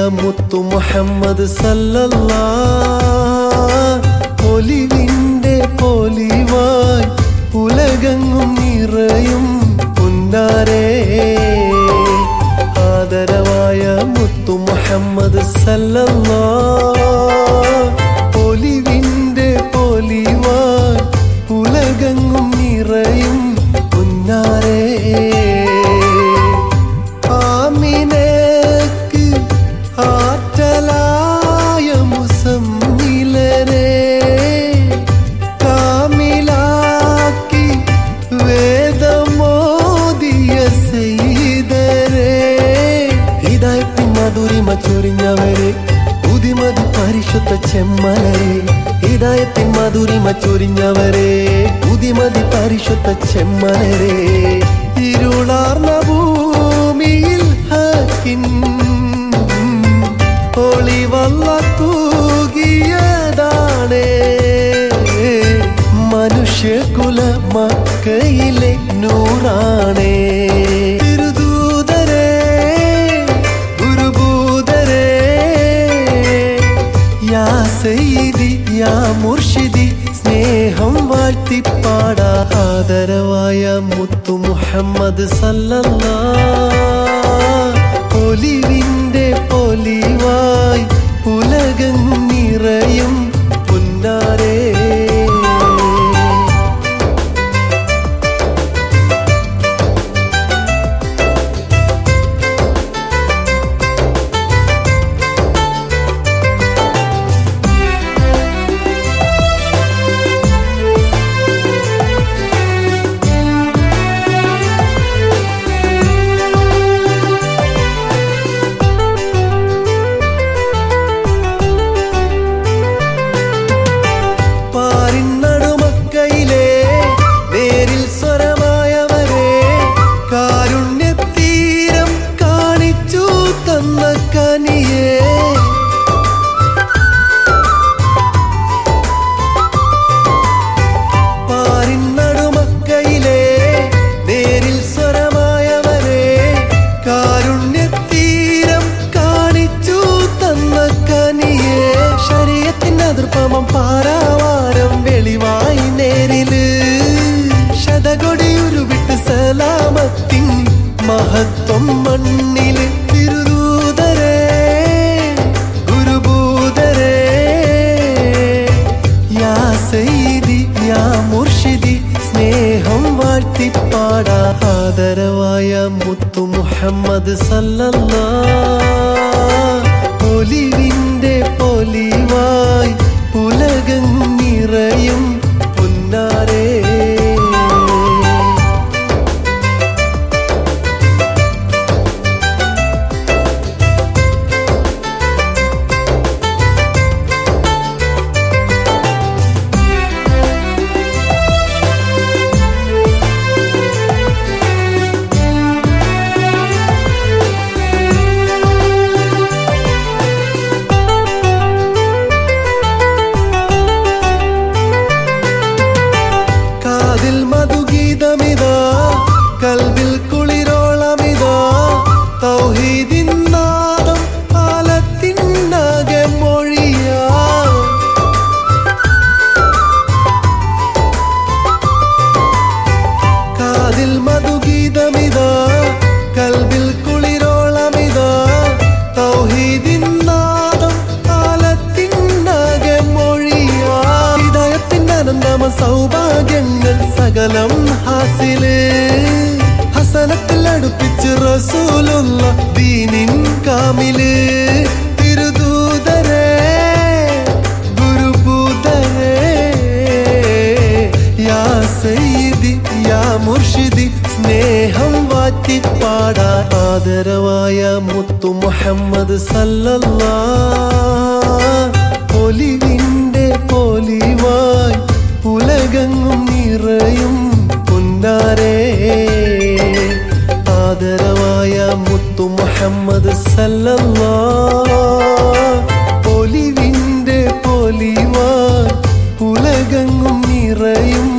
മുത്തു മുഹമ്മദ് സല്ലല്ലാ ഒലിവിന്റെ പൊലിവായി ഉലകങ്ങും നിറയും പുന്നാരേ ആദരവായ മുത്തു മുഹമ്മദ് സല്ലല്ലാ ഒലിവിന്റെ പൊലിവായി ഉലകങ്ങും നിറയും പുന്നാരേ ആമിനക്ക് ആറ്റലായ മുസമ്മിലരെ കാമിലാക്കി വേദമോദിയ സെയ്തരെ ഹിദായത്തിൻ മധുരിമ ചൊരിഞ്ഞവരെ പുതിമതി പരിശുദ്ധ ചെമ്മലരെ ഹിദായത്തിൻ മധുരിമ ചൊരിഞ്ഞവരെ പുതിമതി പരിശുദ്ധ ചെമ്മലരെ ഇരുളാർന്ന ഭൂമിയിൽ ഹക്കിൻ ഒളിവല്ല തൂകിയതാണേ മനുഷ്യകുല മക്കയിലെ നൂറാണേ തിരുദൂതരേ ഗുരുഭൂതരേ യാ സയ്യിദി യാ മുർഷിദി സ്നേഹം വാഴ്ത്തിപ്പാടാ ആദരവായ മുത്തു മുഹമ്മദ് സല്ലല്ലാ ഒലിവിന്റെ പൊലിവായി ഉലകം നിറയും പുന്നാരേ പാരിന്നടുമക്കയിലെ നേരിൽ സ്വരമായവരെ കാരുണ്യത്തീരം കാണിച്ചു തന്ന കനിയേ പാരിന്നടുമക്കയിലെ നേരിൽ സ്വരമായവരെ കാരുണ്യത്തീരം കാണിച്ചു തന്ന കനിയേ ശരീരത്തിന്റെ അതിർപ്പമം പാരാവാരം വെളിവായി നേരില് ശതകൊടിയുരുവിട്ട് സലാമത്തിൻ മഹത്വം മണ്ണില് തിരുദൂതരേ ഗുരുഭൂതരേ യാ സയ്യിദി യാ മുർഷിദി സ്നേഹം വാഴ്ത്തിപ്പാടാ ആദരവായ മുത്തു മുഹമ്മദ് സല്ലല്ലാ ഒലിവിന്റെ പൊലിവായി ഉലകം നിറയും പുന്നാരേ കാതിൽ മധുഗീതമിതാ കൽവിൽ കുളിരോളമിതാ തൗഹീദിൻ നാദം കാലത്തിനാകെ മൊഴിയാ കാതിൽ മധുഗീതമിതാ കൽവിൽ കുളിരോളമിതാ തൗഹീദിൻ നാദം കാലത്തിനാകെ മൊഴിയാ ഹിദായത്തിന്റെ അനന്തമ സൗഭാഗ്യങ്ങൾ സകലം ഹാസില് ഹസനത്തിൽ അടുപ്പിച്ച് റസൂലുള്ള ദീനിൻ കാമില് തിരുദൂതരേ ഗുരുഭൂതരേ യാ സയ്യിദി യാ മുർഷിദി സ്നേഹം വാറ്റിപ്പാടാ ആദരവായ മുത്തു മുഹമ്മദ് സല്ലല്ലാ ഒലിവിന്റെ പൊലിവായി ഉലകങ്ങും നിറയും പുന്നാരേ ആദരവായ മുത്തു മുഹമ്മദ് സല്ലല്ലാ ഒലിവിന്റെ പൊലിവായി ഉലകങ്ങും നിറയും